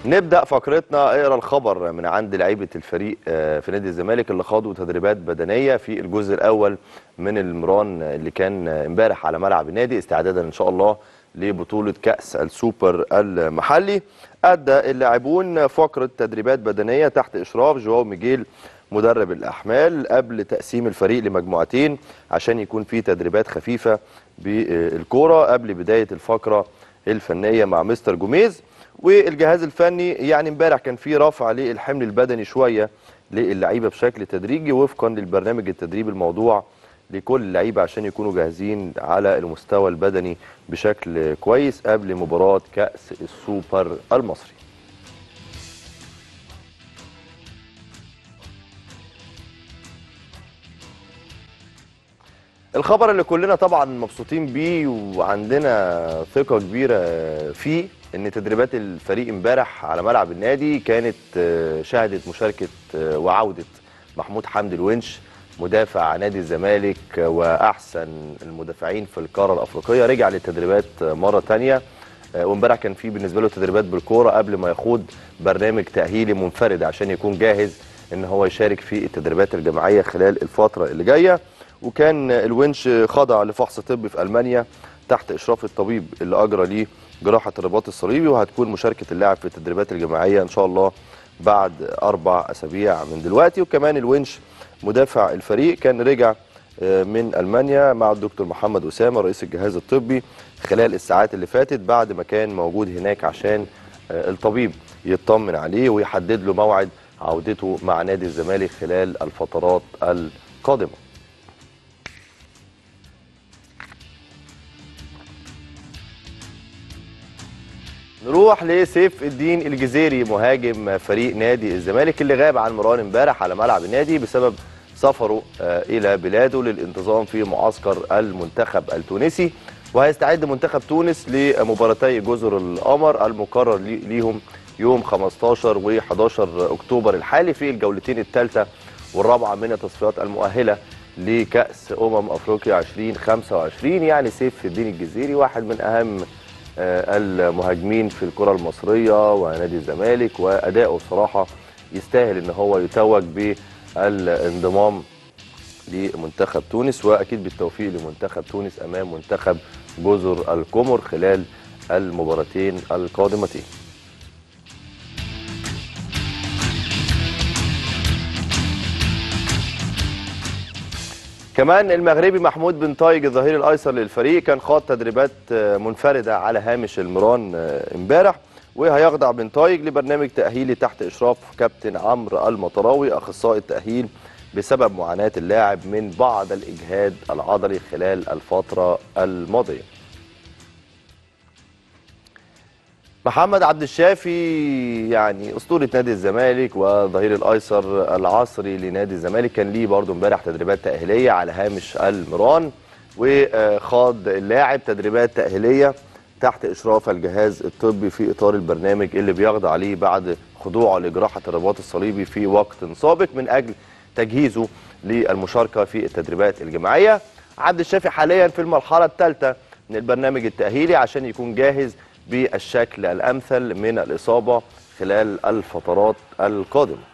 نبدا فقرتنا اقرا الخبر من عند لعيبه الفريق آه، في نادي الزمالك اللي خاضوا تدريبات بدنيه في الجزء الاول من المران اللي كان آه، امبارح على ملعب النادي استعدادا ان شاء الله لبطوله كاس السوبر المحلي ادى اللاعبون فقره تدريبات بدنيه تحت اشراف جواو ميجيل مدرب الاحمال قبل تقسيم الفريق لمجموعتين عشان يكون في تدريبات خفيفه بالكوره قبل بدايه الفقره الفنيه مع مستر جوميز والجهاز الفني يعني امبارح كان في رفع للحمل البدني شويه للعيبه بشكل تدريجي وفقا للبرنامج التدريبي الموضوع لكل اللعيبه عشان يكونوا جاهزين على المستوى البدني بشكل كويس قبل مباراه كاس السوبر المصري الخبر اللي كلنا طبعا مبسوطين بيه وعندنا ثقة كبيرة فيه ان تدريبات الفريق امبارح على ملعب النادي كانت آه، شهدت مشاركة آه، وعودة محمود حمدي الونش مدافع نادي الزمالك آه، واحسن المدافعين في القارة الافريقية رجع للتدريبات آه، مرة تانية آه، وامبارح كان في بالنسبة له تدريبات بالكورة قبل ما يخوض برنامج تأهيلي منفرد عشان يكون جاهز ان هو يشارك في التدريبات الجماعية خلال الفترة اللي جاية وكان الونش خضع لفحص طبي في المانيا تحت اشراف الطبيب اللي اجرى ليه جراحه الرباط الصليبي وهتكون مشاركه اللاعب في التدريبات الجماعيه ان شاء الله بعد اربع اسابيع من دلوقتي وكمان الونش مدافع الفريق كان رجع آه، من المانيا مع الدكتور محمد اسامه رئيس الجهاز الطبي خلال الساعات اللي فاتت بعد ما كان موجود هناك عشان آه، الطبيب يطمن عليه ويحدد له موعد عودته مع نادي الزمالك خلال الفترات القادمه نروح لسيف الدين الجزيري مهاجم فريق نادي الزمالك اللي غاب عن مران امبارح على ملعب النادي بسبب سفره آه، الى بلاده للانتظام في معسكر المنتخب التونسي وهيستعد منتخب تونس لمباراتي جزر القمر المقرر لي- ليهم يوم 15 و11 اكتوبر الحالي في الجولتين الثالثه والرابعه من التصفيات المؤهله لكاس امم افريقيا 2025 يعني سيف الدين الجزيري واحد من اهم آه، المهاجمين في الكرة المصرية ونادي الزمالك وأداؤه صراحة يستاهل ان هو يتوج بالانضمام لمنتخب تونس واكيد بالتوفيق لمنتخب تونس امام منتخب جزر القمر خلال المباراتين القادمتين كمان المغربي محمود بن طايج الظهير الايسر للفريق كان خاض تدريبات آه، منفرده على هامش المران آه، امبارح وهيخضع بن طايج لبرنامج تاهيلي تحت اشراف كابتن عمرو المطراوي اخصائي التاهيل بسبب معاناه اللاعب من بعض الاجهاد العضلي خلال الفتره الماضيه محمد عبد الشافي يعني اسطوره نادي الزمالك وظهير الايسر العصري لنادي الزمالك كان ليه برضه امبارح تدريبات تاهيليه على هامش المران وخاض اللاعب تدريبات تاهيليه تحت اشراف الجهاز الطبي في اطار البرنامج اللي بيخضع ليه بعد خضوعه لجراحه الرباط الصليبي في وقت سابق من اجل تجهيزه للمشاركه في التدريبات الجماعيه عبد الشافي حاليا في المرحله الثالثه من البرنامج التاهيلي عشان يكون جاهز بالشكل الامثل من الاصابه خلال الفترات القادمه